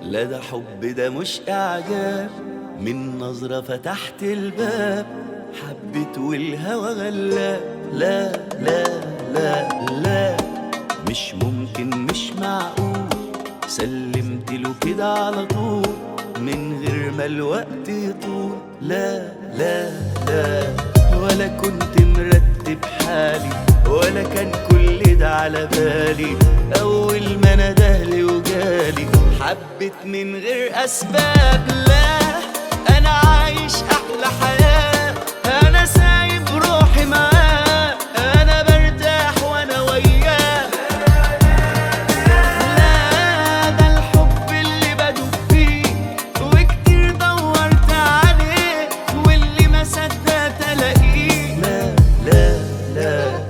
لا ده حب ده مش إعجاب من نظرة فتحت الباب حبيت والهوى غلاب لا لا لا لا مش ممكن مش معقول سلمت له كده على طول من غير ما الوقت يطول لا لا لا ولا كنت مرتب حالي ولا كان كل ده على بالي اول ما ندهلي وجالي حبيت من غير اسباب لا انا عايش احلى حياه انا سايب روحي معاه انا برتاح وانا وياه لا ده الحب اللي بدوب فيه وكتير دورت عليه واللي ما صدقت الاقيه لا لا لا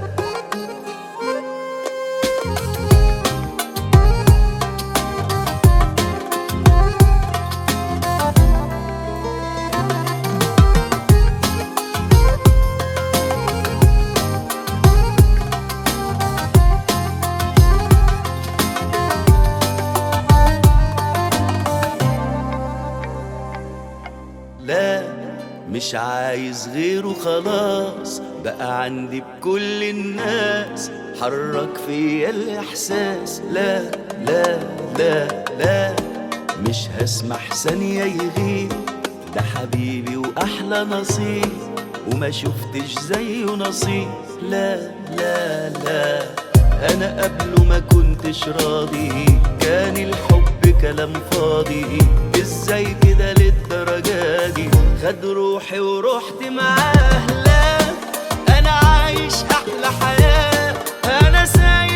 لا مش عايز غيره خلاص بقى عندي بكل الناس حرك فيا الإحساس لا لا لا لا مش هسمح ثانية يغيب ده حبيبي وأحلى نصيب وما شفتش زيه نصيب لا لا لا أنا قبله ما كنتش راضي كان الحب كلام فاضي ازاي كده للدرجة دي خد روحي ورحت معاه لا انا عايش احلى حياة انا سايق